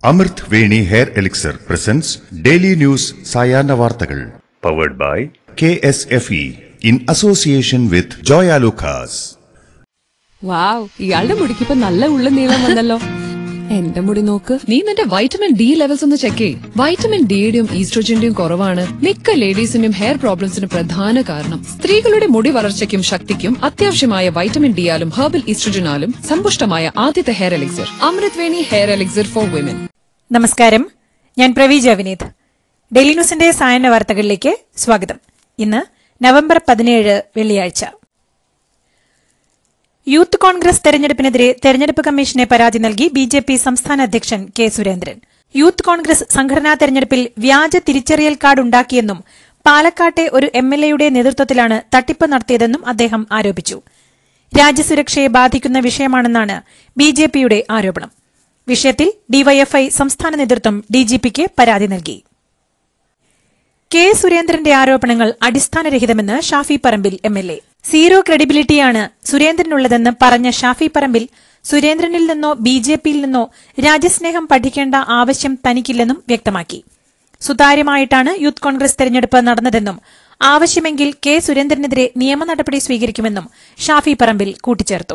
അമൃത് Veni hair elixir presents daily news സായാഹ്ന വാർത്തകൾ powered by K S F E in association with Joyalukkas wow ഇയാളുടെ മുടിക്കിപ്പോ നല്ല ഉള്ള നീളം വന്നല്ലോ എന്റെ മുടി നോക്ക് നീ നിന്റെ വൈറ്റമിൻ ഡി ലെവൽസ് ഒന്ന് ചെക്ക് ചെയ്യ് വൈറ്റമിൻ ഡിയുടെയും ഈസ്ട്രോജന്റെയും കുറവാണ് മിക്ക ലേഡീസിന്റെയും ഹെയർ പ്രോബ്ലംസിന് പ്രധാന കാരണം സ്ത്രീകളുടെ മുടി വളർച്ചയ്ക്കും ശക്തിക്കും അത്യാവശ്യമായ വൈറ്റമിൻ ഡിയാലും ഹെർബൽ ഈസ്ട്രോജനാലും സമ്പുഷ്ടമായ ആദ്യത്തെ hair elixir Amrit Veni hair elixir for women നമസ്കാരം ഞാൻ പ്രവീജ വിനീത് ഡെയിലി ന്യൂസിന്റെ സായന്ന വാർത്തകളിലേക്ക് സ്വാഗതം ഇന്ന് നവംബർ പതിനേഴ് വെള്ളിയാഴ്ച യൂത്ത് കോൺഗ്രസ് തെരഞ്ഞെടുപ്പിനെതിരെ തെരഞ്ഞെടുപ്പ് കമ്മീഷനെ പരാതി നൽകി ബി ജെ പി സംസ്ഥാന അധ്യക്ഷൻ കെ സുരേന്ദ്രൻ യൂത്ത് കോൺഗ്രസ് സംഘടനാ തെരഞ്ഞെടുപ്പിൽ വ്യാജ തിരിച്ചറിയൽ കാർഡ് ഉണ്ടാക്കിയെന്നും പാലക്കാട്ടെ ഒരു എം എൽ എയുടെ നേതൃത്വത്തിലാണ് തട്ടിപ്പ് നടത്തിയതെന്നും അദ്ദേഹം ആരോപിച്ചു രാജ്യസുരക്ഷയെ ബാധിക്കുന്ന വിഷയമാണെന്നാണ് ബി ജെ പിയുടെ ആരോപണം വിഷയത്തിൽ ഡിവൈഎഫ്ഐ സംസ്ഥാന നേതൃത്വം ഡിജിപിക്ക് പരാതി നൽകി കെ സുരേന്ദ്രന്റെ ആരോപണങ്ങൾ അടിസ്ഥാനരഹിതമെന്ന് Shafi Parambil M L A zero ക്രെഡിബിലിറ്റിയാണ് സുരേന്ദ്രനുള്ളതെന്ന് പറഞ്ഞ ഷാഫി പറമ്പിൽ സുരേന്ദ്രനിൽ നിന്നോ ബി ജെ പിയിൽ നിന്നോ രാജ്യസ്നേഹം പഠിക്കേണ്ട ആവശ്യം തനിക്കില്ലെന്നും വ്യക്തമാക്കി സുതാര്യമായിട്ടാണ് യൂത്ത് കോൺഗ്രസ് തെരഞ്ഞെടുപ്പ് നടന്നതെന്നും ആവശ്യമെങ്കിൽ കെ സുരേന്ദ്രനെതിരെ നിയമ നടപടി സ്വീകരിക്കുമെന്നും ഷാഫി പറമ്പിൽ കൂട്ടിച്ചേർത്തു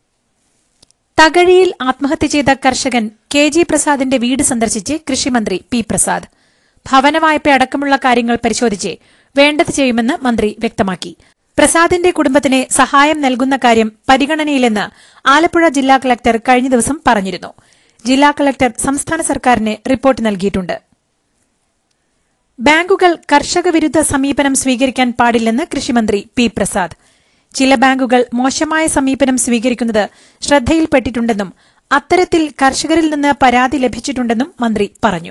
തകഴിയിൽ ആത്മഹത്യ ചെയ്ത കർഷകൻ കെ ജി പ്രസാദിന്റെ വീട് സന്ദർശിച്ച് കൃഷിമന്ത്രി പി പ്രസാദ് ഭവന വായ്പ അടക്കമുള്ള കാര്യങ്ങൾ പരിശോധിച്ച് വേണ്ടത് ചെയ്യുമെന്ന് മന്ത്രി വ്യക്തമാക്കി പ്രസാദിന്റെ കുടുംബത്തിന് സഹായം നൽകുന്ന കാര്യം പരിഗണനയിലെന്ന് ആലപ്പുഴ ജില്ലാ കളക്ടർ കഴിഞ്ഞ ദിവസം പറഞ്ഞിരുന്നു ജില്ലാ കളക്ടർ സംസ്ഥാന സർക്കാരിന് റിപ്പോർട്ട് നൽകിയിട്ടുണ്ട് ബാങ്കുകൾ കർഷക വിരുദ്ധ സമീപനം സ്വീകരിക്കാൻ പാടില്ലെന്ന് കൃഷിമന്ത്രി പി പ്രസാദ് ചില ബാങ്കുകൾ മോശമായ സമീപനം സ്വീകരിക്കുന്നത് ശ്രദ്ധയിൽപ്പെട്ടിട്ടുണ്ടെന്നും അത്തരത്തിൽ കർഷകരിൽ നിന്ന് പരാതി ലഭിച്ചിട്ടുണ്ടെന്നും മന്ത്രി പറഞ്ഞു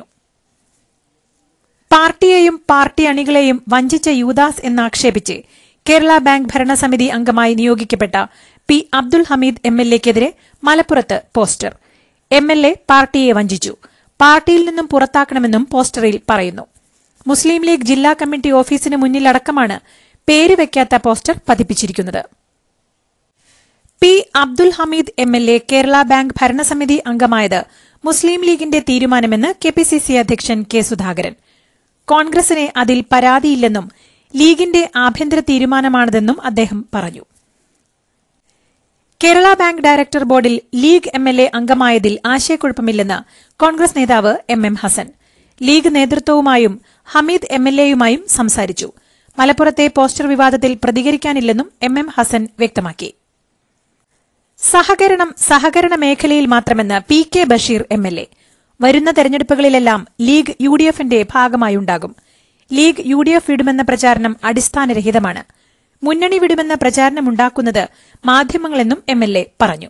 പാർട്ടിയെയും പാർട്ടി അണികളെയും വഞ്ചിച്ച യൂദാസ് എന്നാക്ഷേപിച്ച് കേരള ബാങ്ക് ഭരണസമിതി അംഗമായി നിയോഗിക്കപ്പെട്ട P Abdul Hameed M L എക്കെതിരെ മലപ്പുറത്ത് പോസ്റ്റർ എം എൽ എ പാർട്ടിയെ വഞ്ചിച്ചു പാർട്ടിയിൽ നിന്നും പുറത്താക്കണമെന്നും പോസ്റ്ററിൽ പറയുന്നു മുസ്ലിം ലീഗ് ജില്ലാ കമ്മിറ്റി ഓഫീസിന് മുന്നിലടക്കമാണ് പേര് വെക്കാത്ത പോസ്റ്റർ പതിപ്പിച്ചിരിക്കുന്നത് P Abdul Hameed M L A Kerala bank ഭരണസമിതി അംഗമായത് മുസ്ലിം ലീഗിന്റെ തീരുമാനമെന്ന് കെ പി സി സി അധ്യക്ഷൻ കെ സുധാകരൻ കോൺഗ്രസിന് അതിൽ പരാതിയില്ലെന്നും ലീഗിന്റെ ആഭ്യന്തര തീരുമാനമാണിതെന്നും അദ്ദേഹം പറഞ്ഞു കേരള ബാങ്ക് ഡയറക്ടർ ബോർഡിൽ ലീഗ് എം എൽ എ അംഗമായതിൽ ആശയക്കുഴപ്പമില്ലെന്ന് കോൺഗ്രസ് നേതാവ് എം എം ഹസൻ ലീഗ് നേതൃത്വവുമായും ഹമീദ് എം എൽ എയുമായും സംസാരിച്ചു മലപ്പുറത്തെ പോസ്റ്റർ വിവാദത്തിൽ പ്രതികരിക്കാനില്ലെന്നും എം എം ഹസൻ വ്യക്തമാക്കി സഹകരണം സഹകരണ മേഖലയിൽ മാത്രമെന്ന് P K Basheer M L A വരുന്ന തെരഞ്ഞെടുപ്പുകളിലെല്ലാം ലീഗ് യു ഡി എഫിന്റെ ഭാഗമായുണ്ടാകും ലീഗ് യു ഡി എഫ് വിടുമെന്ന പ്രചാരണം അടിസ്ഥാനരഹിതമാണ് മുന്നണി വിടുമെന്ന പ്രചാരണമുണ്ടാക്കുന്നത് മാധ്യമങ്ങളെന്നും എം എൽ എ പറഞ്ഞു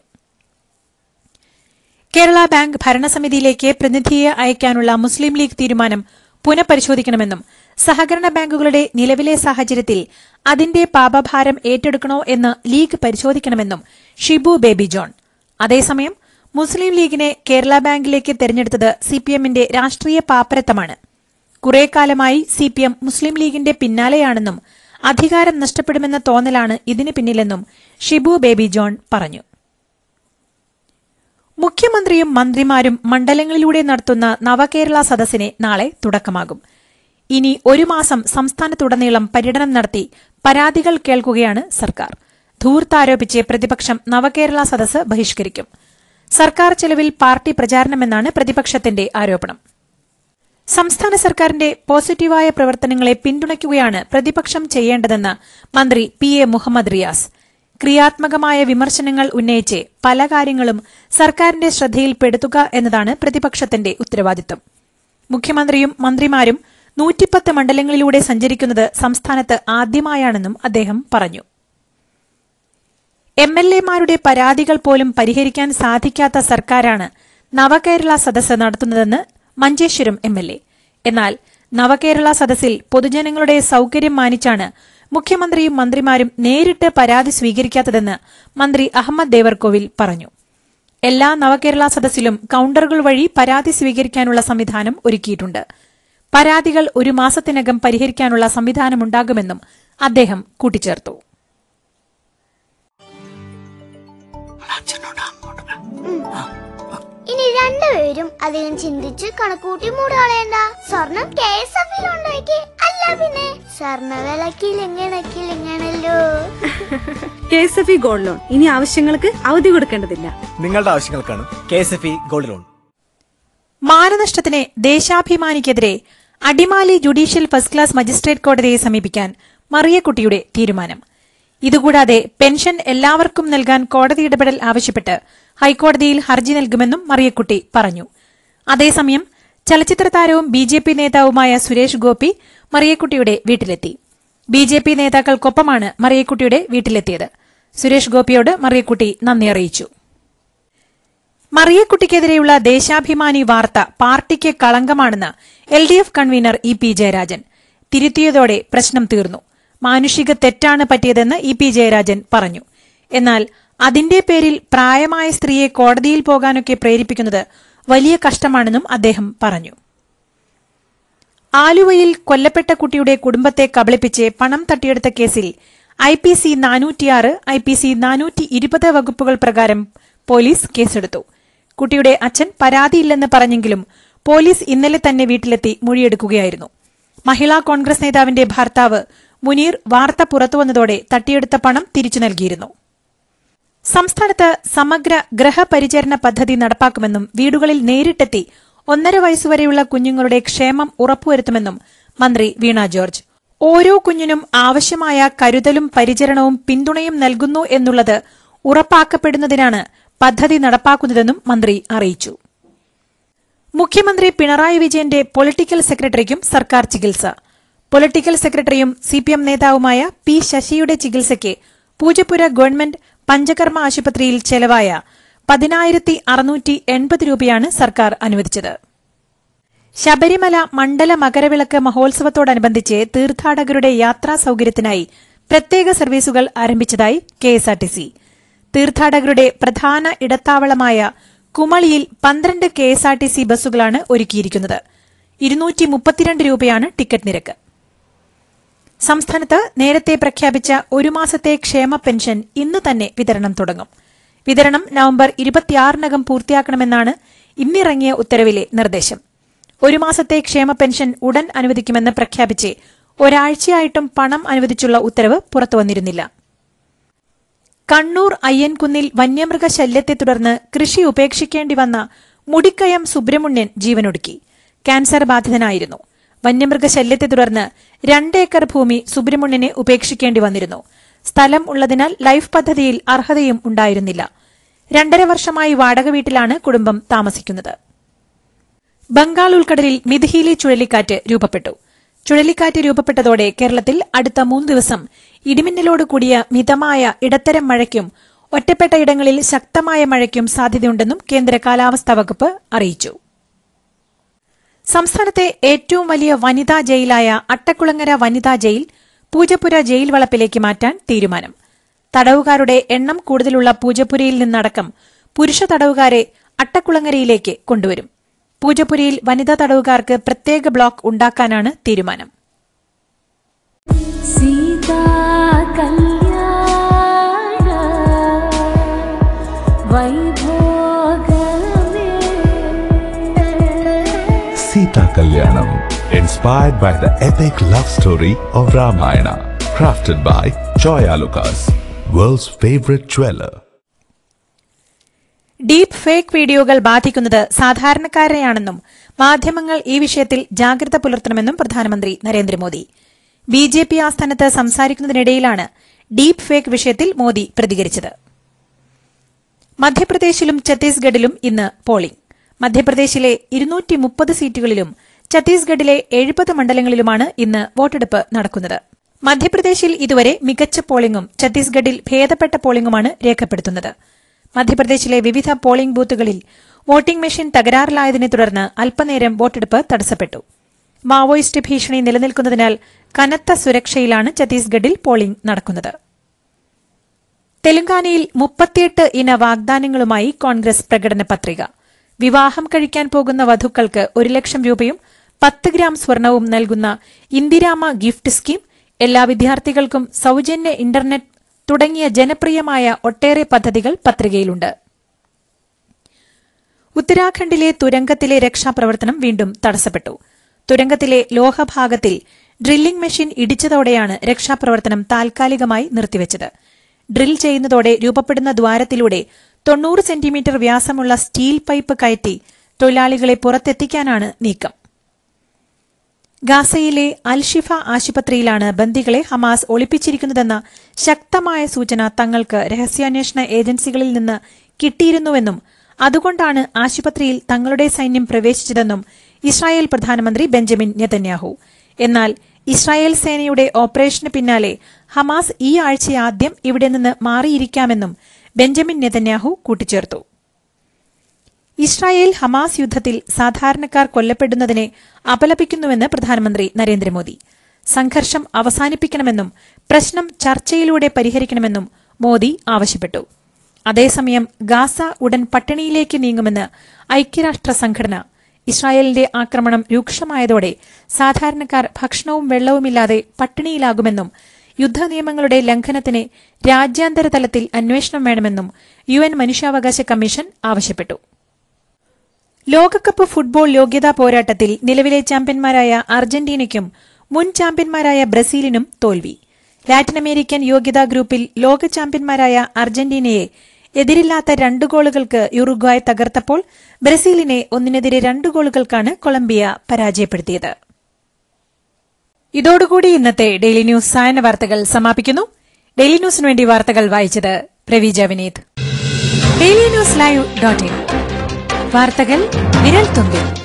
കേരള ബാങ്ക് ഭരണസമിതിയിലേക്ക് പ്രതിനിധിയെ അയക്കാനുള്ള മുസ്ലിം ലീഗ് തീരുമാനം പുനഃപരിശോധിക്കണമെന്നും സഹകരണ ബാങ്കുകളുടെ നിലവിലെ സാഹചര്യത്തിൽ അതിന്റെ പാപഭാരം ഏറ്റെടുക്കണോ എന്ന് ലീഗ് പരിശോധിക്കണമെന്നും ഷിബു ബേബി ജോൺ അതേസമയം മുസ്ലിം ലീഗിനെ കേരള ബാങ്കിലേക്ക് തെരഞ്ഞെടുത്തത് സിപിഎമ്മിന്റെ രാഷ്ട്രീയ പാപ്പരത്തമാണ് കുറെ കാലമായി സിപിഎം മുസ്ലിം ലീഗിന്റെ പിന്നാലെയാണെന്നും അധികാരം നഷ്ടപ്പെടുമെന്ന തോന്നലാണ് ഇതിന് പിന്നിലെന്നും ഷിബു ബേബി ജോൺ പറഞ്ഞു മുഖ്യമന്ത്രിയും മന്ത്രിമാരും മണ്ഡലങ്ങളിലൂടെ നടത്തുന്ന നവകേരള സദസ്സിന് നാളെ തുടക്കമാകും ഇനി ഒരു മാസം സംസ്ഥാനത്തുടനീളം പര്യടനം നടത്തി പരാതികൾ കേൾക്കുകയാണ് സർക്കാർ ധൂർത്താരോപിച്ച് പ്രതിപക്ഷം നവകേരള സദസ്സ് ബഹിഷ്കരിക്കും സർക്കാർ ചെലവിൽ പാർട്ടി പ്രചാരണമെന്നാണ് പ്രതിപക്ഷത്തിന്റെ ആരോപണം സംസ്ഥാന സർക്കാരിന്റെ പോസിറ്റീവായ പ്രവർത്തനങ്ങളെ പിന്തുണയ്ക്കുകയാണ് പ്രതിപക്ഷം ചെയ്യേണ്ടതെന്ന് മന്ത്രി പി എ മുഹമ്മദ് റിയാസ് ക്രിയാത്മകമായ വിമർശനങ്ങൾ ഉന്നയിച്ച് പല കാര്യങ്ങളും സർക്കാരിന്റെ ശ്രദ്ധയിൽപ്പെടുത്തുക എന്നതാണ് പ്രതിപക്ഷത്തിന്റെ ഉത്തരവാദിത്തം മുഖ്യമന്ത്രിയും മന്ത്രിമാരും നൂറ്റിപ്പത്ത് മണ്ഡലങ്ങളിലൂടെ സഞ്ചരിക്കുന്നത് സംസ്ഥാനത്ത് ആദ്യമായാണെന്നും അദ്ദേഹം പറഞ്ഞു എം എൽ എമാരുടെ പരാതികൾ പോലും പരിഹരിക്കാൻ സാധിക്കാത്ത സർക്കാരാണ് നവകേരള സദസ്സ് നടത്തുന്നതെന്ന് മഞ്ചേശ്വരം എം എൽ എ എന്നാൽ നവകേരള സദസ്സിൽ പൊതുജനങ്ങളുടെ സൌകര്യം മാനിച്ചാണ് മുഖ്യമന്ത്രിയും മന്ത്രിമാരും നേരിട്ട് പരാതി സ്വീകരിക്കാത്തതെന്ന് മന്ത്രി അഹമ്മദ് ദേവർകോവിൽ പറഞ്ഞു എല്ലാ നവകേരള സദസ്സിലും കൌണ്ടറുകൾ വഴി പരാതി സ്വീകരിക്കാനുള്ള സംവിധാനം ഒരുക്കിയിട്ടുണ്ട് പരാതികൾ ഒരു മാസത്തിനകം പരിഹരിക്കാനുള്ള സംവിധാനമുണ്ടാകുമെന്നും അദ്ദേഹം കൂട്ടിച്ചേർത്തു ഇനി രണ്ടുപേരും അധികം ചിന്തിച്ച് കണക്കൂട്ടി മൂട് കളയണ്ട സ്വർണം കെ എസ് എഫിൽ ഉണ്ടാക്കി അല്ല പിന്നെ സ്വർണ്ണ വിലക്കിലിങ്ങണക്കിലിങ്ങണല്ലോ K S F E gold loan ഇനി ആവശ്യങ്ങൾക്ക് അവധി കൊടുക്കേണ്ടതില്ല നിങ്ങളുടെ ആവശ്യങ്ങൾക്കാണ് K S F E gold loan മാനനഷ്ടത്തിന് ദേശാഭിമാനിക്കെതിരെ Adimali judicial first class magistrate കോടതിയെ സമീപിക്കാൻ മറിയക്കുട്ടിയുടെ തീരുമാനം ഇതുകൂടാതെ പെൻഷൻ എല്ലാവർക്കും നൽകാൻ കോടതി ഇടപെടൽ ആവശ്യപ്പെട്ട് ഹൈക്കോടതിയിൽ ഹർജി നൽകുമെന്നും മറിയക്കുട്ടി പറഞ്ഞു അതേസമയം ചലച്ചിത്ര താരവും ബി ജെ പി നേതാവുമായ സുരേഷ് ഗോപി മറിയക്കുട്ടിയുടെ വീട്ടിലെത്തി ബി ജെ പി നേതാക്കൾക്കൊപ്പമാണ് മറിയക്കുട്ടിയുടെ വീട്ടിലെത്തിയത് സുരേഷ് ഗോപിയോട് മറിയക്കുട്ടി നന്ദി അറിയിച്ചു മറിയക്കുട്ടിക്കെതിരെയുള്ള ദേശാഭിമാനി വാർത്ത പാർട്ടിക്ക് കളങ്കമാണെന്ന് L D F convener E P Jayarajan തിരുത്തിയതോടെ പ്രശ്നം തീർന്നു മാനുഷിക തെറ്റാണ് പറ്റിയതെന്ന് ഇ പി ജയരാജൻ പറഞ്ഞു എന്നാൽ അതിന്റെ പേരിൽ പ്രായമായ സ്ത്രീയെ കോടതിയിൽ പോകാനൊക്കെ പ്രേരിപ്പിക്കുന്നത് വലിയ കഷ്ടമാണെന്നും അദ്ദേഹം പറഞ്ഞു ആലുവയിൽ കൊല്ലപ്പെട്ട കുട്ടിയുടെ കുടുംബത്തെ കബളിപ്പിച്ച് പണം തട്ടിയെടുത്ത കേസിൽ ഐ പി സി നാനൂറ്റിയാറ് ഐ പി സി നാനൂറ്റി ഇരുപത് വകുപ്പുകൾ പ്രകാരം പോലീസ് കേസെടുത്തു കുട്ടിയുടെ അച്ഛൻ പരാതിയില്ലെന്ന് പറഞ്ഞെങ്കിലും പോലീസ് ഇന്നലെ തന്നെ വീട്ടിലെത്തി മൊഴിയെടുക്കുകയായിരുന്നു മഹിളാ കോൺഗ്രസ് നേതാവിന്റെ ഭർത്താവ് മുനീർ വാർത്ത പുറത്തുവന്നതോടെ തട്ടിയെടുത്ത പണം തിരിച്ചു നൽകിയിരുന്നു സംസ്ഥാനത്ത് സമഗ്ര ഗൃഹപരിചരണ പദ്ധതി നടപ്പാക്കുമെന്നും വീടുകളിൽ നേരിട്ടെത്തി ഒന്നര വയസ്സുവരെയുള്ള കുഞ്ഞുങ്ങളുടെ ക്ഷേമം ഉറപ്പുവരുത്തുമെന്നും മന്ത്രി വീണ ജോർജ് ഓരോ കുഞ്ഞിനും ആവശ്യമായ കരുതലും പരിചരണവും പിന്തുണയും നൽകുന്നു എന്നുള്ളത് ഉറപ്പാക്കപ്പെടുന്നതിനാണ് പദ്ധതി നടപ്പാക്കുന്നതെന്നും മന്ത്രി അറിയിച്ചു മുഖ്യമന്ത്രി പിണറായി വിജയന്റെ പൊളിറ്റിക്കൽ സെക്രട്ടറിക്കും സർക്കാർ ചികിത്സ പൊളിറ്റിക്കൽ സെക്രട്ടറിയും സിപിഎം നേതാവുമായ പി ശശിയുടെ ചികിത്സയ്ക്ക് പൂജപ്പുര ഗവൺമെന്റ് പഞ്ചകർമ്മ ആശുപത്രിയിൽ ചെലവായ പതിനായിരത്തി അറുന്നൂറ്റി എൺപത് രൂപയാണ് സർക്കാർ അനുവദിച്ചത് ശബരിമല മണ്ഡല മകരവിളക്ക് മഹോത്സവത്തോടനുബന്ധിച്ച് തീർത്ഥാടകരുടെ യാത്രാ സൌകര്യത്തിനായി പ്രത്യേക സർവീസുകൾ ആരംഭിച്ചതായി കെഎസ്ആർടിസി തീർത്ഥാടകരുടെ പ്രധാന ഇടത്താവളമായ കുമളിയിൽ പന്ത്രണ്ട് കെഎസ്ആർടിസി ബസ്സുകളാണ് ഒരുക്കിയിരിക്കുന്നത് ഇരുന്നൂറ്റി മുപ്പത്തിരണ്ട് രൂപയാണ് ടിക്കറ്റ് നിരക്ക് സംസ്ഥാനത്ത് നേരത്തെ പ്രഖ്യാപിച്ച ഒരു മാസത്തെ ക്ഷേമ പെൻഷൻ ഇന്ന് തന്നെ വിതരണം തുടങ്ങും വിതരണം നവംബർ ഇരുപത്തിയാറിനകം പൂർത്തിയാക്കണമെന്നാണ് ഇന്നിറങ്ങിയ ഉത്തരവിലെ നിർദ്ദേശം ഒരു മാസത്തെ ക്ഷേമ പെൻഷൻ ഉടൻ അനുവദിക്കുമെന്ന് പ്രഖ്യാപിച്ച് ഒരാഴ്ചയായിട്ടും പണം അനുവദിച്ചുള്ള ഉത്തരവ് പുറത്തുവന്നിരുന്നില്ല കണ്ണൂർ അയ്യൻകുന്നിൽ വന്യമൃഗ ശല്യത്തെ തുടർന്ന് കൃഷി ഉപേക്ഷിക്കേണ്ടി വന്ന മുടിക്കയം സുബ്രഹ്മണ്യൻ ജീവനൊടുക്കി ക്യാൻസർ ബാധിതനായിരുന്നു വന്യമൃഗ ശല്യത്തെ തുടർന്ന് രണ്ടേക്കർ ഭൂമി സുബ്രഹ്മണ്യനെ ഉപേക്ഷിക്കേണ്ടി വന്നിരുന്നു സ്ഥലം ഉള്ളതിനാൽ ലൈഫ് പദ്ധതിയിൽ അർഹതയും ഉണ്ടായിരുന്നില്ല രണ്ടര വർഷമായി വാടക വീട്ടിലാണ് കുടുംബം താമസിക്കുന്നത് ബംഗാൾ ഉൾക്കടലിൽ മിഥിലി ചുഴലിക്കാറ്റ് രൂപപ്പെട്ടു ചുഴലിക്കാറ്റ് രൂപപ്പെട്ടതോടെ കേരളത്തിൽ അടുത്ത മൂന്ന് ദിവസം ഇടിമിന്നലോട് കൂടിയ മിതമായ ഇടത്തരം മഴയ്ക്കും ഒറ്റപ്പെട്ട ഇടങ്ങളിൽ ശക്തമായ മഴയ്ക്കും സാധ്യതയുണ്ടെന്നും കേന്ദ്ര കാലാവസ്ഥാ വകുപ്പ് അറിയിച്ചു സംസ്ഥാനത്തെ ഏറ്റവും വലിയ വനിതാ ജയിലായ അട്ടക്കുളങ്ങര വനിതാ ജയിൽ പൂജപ്പുര ജയിൽ വളപ്പിലേക്ക് മാറ്റാൻ തീരുമാനം തടവുകാരുടെ എണ്ണം കൂടുതലുള്ള പൂജപ്പുരയിൽ നിന്നടക്കം പുരുഷ തടവുകാരെ അട്ടക്കുളങ്ങരയിലേക്ക് കൊണ്ടുവരും പൂജപ്പുരയിൽ വനിതാ തടവുകാർക്ക് പ്രത്യേക ബ്ലോക്ക് ഉണ്ടാക്കാനാണ് തീരുമാനം Sita Kalyana Vaibhogame Sita Kalyanam, inspired by the epic love story of Ramayana, crafted by Joya Lucas, world's favorite jeweler. Deep fake വീഡിയോകൾ ബാധിക്കുന്നത് സാധാരണക്കാരെയാണെന്നും മാധ്യമങ്ങൾ ഈ വിഷയത്തിൽ ജാഗ്രത പുലർത്തണമെന്നും പ്രധാനമന്ത്രി നരേന്ദ്രമോദി ബി ജെ പി ആസ്ഥാനത്ത് സംസാരിക്കുന്നതിനിടയിലാണ് ഡീപ് ഫേക്ക് വിഷയത്തിൽ മോദി പ്രതികരിച്ചത് മധ്യപ്രദേശിലും ഛത്തീസ്ഗഡിലും ഇന്ന് പോളിംഗ് മധ്യപ്രദേശിലെ ഇരുന്നൂറ്റി മുപ്പത് സീറ്റുകളിലും ഛത്തീസ്ഗഡിലെ എഴുപത് മണ്ഡലങ്ങളിലുമാണ് ഇന്ന് വോട്ടെടുപ്പ് നടക്കുന്നത് മധ്യപ്രദേശിൽ ഇതുവരെ മികച്ച പോളിംഗും ഛത്തീസ്ഗഡിൽ ഭേദപ്പെട്ട പോളിംഗുമാണ് രേഖപ്പെടുത്തുന്നത് മധ്യപ്രദേശിലെ വിവിധ പോളിംഗ് ബൂത്തുകളിൽ വോട്ടിംഗ് മെഷീൻ തകരാറിലായതിനെ തുടർന്ന് അല്പനേരം വോട്ടെടുപ്പ് തടസ്സപ്പെട്ടു മാവോയിസ്റ്റ് ഭീഷണി നിലനിൽക്കുന്നതിനാൽ കനത്ത സുരക്ഷയിലാണ് ഛത്തീസ്ഗഡിൽ പോളിംഗ് നടക്കുന്നത് തെലങ്കാനയിൽ മുപ്പത്തിയെട്ട് ഇന വാഗ്ദാനങ്ങളുമായി കോൺഗ്രസ് പ്രകടന പത്രിക വിവാഹം കഴിക്കാൻ പോകുന്ന വധുക്കൾക്ക് ഒരു ലക്ഷം രൂപയും പത്ത് ഗ്രാം സ്വർണവും നൽകുന്ന ഇന്ദിരാമ ഗിഫ്റ്റ് സ്കീം എല്ലാ വിദ്യാർത്ഥികൾക്കും സൌജന്യ ഇന്റർനെറ്റ് തുടങ്ങിയ ജനപ്രിയമായ ഒട്ടേറെ പദ്ധതികൾ പത്രികയിലുണ്ട് ഉത്തരാഖണ്ഡിലെ തുരങ്കത്തിലെ രക്ഷാപ്രവർത്തനം വീണ്ടും തടസ്സപ്പെട്ടു തുരങ്കത്തിലെ ലോഹഭാഗത്തിൽ ഡ്രില്ലിംഗ് മെഷീൻ ഇടിച്ചതോടെയാണ് രക്ഷാപ്രവർത്തനം താൽക്കാലികമായി നിർത്തിവച്ചത് ഡ്രിൽ ചെയ്യുന്നതോടെ രൂപപ്പെടുന്ന ദ്വാരത്തിലൂടെ തൊണ്ണൂറ് സെന്റിമീറ്റർ വ്യാസമുള്ള സ്റ്റീൽ പൈപ്പ് കയറ്റി തൊഴിലാളികളെ പുറത്തെത്തിക്കാനാണ് നീക്കം ഗാസയിലെ അൽഷിഫ ആശുപത്രിയിലാണ് ബന്ദികളെ ഹമാസ് ഒളിപ്പിച്ചിരിക്കുന്നതെന്ന ശക്തമായ സൂചന തങ്ങൾക്ക് രഹസ്യാന്വേഷണ ഏജൻസികളിൽ നിന്ന് കിട്ടിയിരുന്നുവെന്നും അതുകൊണ്ടാണ് ആശുപത്രിയിൽ തങ്ങളുടെ സൈന്യം പ്രവേശിച്ചതെന്നും ഇസ്രായേൽ പ്രധാനമന്ത്രി ബെഞ്ചമിൻ നെതന്യാഹു എന്നാൽ ഇസ്രായേൽ സേനയുടെ ഓപ്പറേഷന് പിന്നാലെ ഹമാസ് ഈ ആഴ്ചയാദ്യം ഇവിടെ നിന്ന് മാറിയിരിക്കാമെന്നും ബെഞ്ചമിൻ നെതന്യാഹു കൂട്ടിച്ചേർത്തു ഇസ്രായേൽ ഹമാസ് യുദ്ധത്തിൽ സാധാരണക്കാർ കൊല്ലപ്പെടുന്നതിനെ അപലപിക്കുന്നുവെന്ന് പ്രധാനമന്ത്രി നരേന്ദ്രമോദി സംഘർഷം അവസാനിപ്പിക്കണമെന്നും പ്രശ്നം ചർച്ചയിലൂടെ പരിഹരിക്കണമെന്നും മോദി ആവശ്യപ്പെട്ടു അതേസമയം ഗാസ ഉടൻ പട്ടിണിയിലേക്ക് നീങ്ങുമെന്ന് ഐക്യരാഷ്ട്ര സംഘടന ഇസ്രായേലിന്റെ ആക്രമണം രൂക്ഷമായതോടെ സാധാരണക്കാർ ഭക്ഷണവും വെള്ളവുമില്ലാതെ പട്ടിണിയിലാകുമെന്നും യുദ്ധനിയമങ്ങളുടെ ലംഘനത്തിന് രാജ്യാന്തര തലത്തിൽ അന്വേഷണം വേണമെന്നും യു എൻ മനുഷ്യാവകാശ കമ്മീഷൻ ആവശ്യപ്പെട്ടു ലോകകപ്പ് ഫുട്ബോൾ യോഗ്യതാ പോരാട്ടത്തിൽ നിലവിലെ ചാമ്പ്യന്മാരായ അർജന്റീനയ്ക്കും മുൻ ചാമ്പ്യന്മാരായ ബ്രസീലിനും തോൽവി ലാറ്റിൻ അമേരിക്കൻ യോഗ്യതാ ഗ്രൂപ്പിൽ ലോക ചാമ്പ്യന്മാരായ അർജന്റീനയെ എതിരില്ലാത്ത രണ്ട് ഗോളുകൾക്ക് യുറുഗ്വായ് തകർത്തപ്പോൾ ബ്രസീലിനെ ഒന്നിനെതിരെ രണ്ട് ഗോളുകൾക്കാണ് കൊളംബിയ പരാജയപ്പെടുത്തിയത് ഇതോടുകൂടി ഇന്നത്തെ ഡെയിലി ന്യൂസ് സായന വാർത്തകൾ സമാപിക്കുന്നു ഡെയിലി ന്യൂസിനു വേണ്ടി വാർത്തകൾ വായിച്ചത് Praveeja Vineeth daily news live dot in വാർത്തകൾ വിരൽ തുമ്പിൽ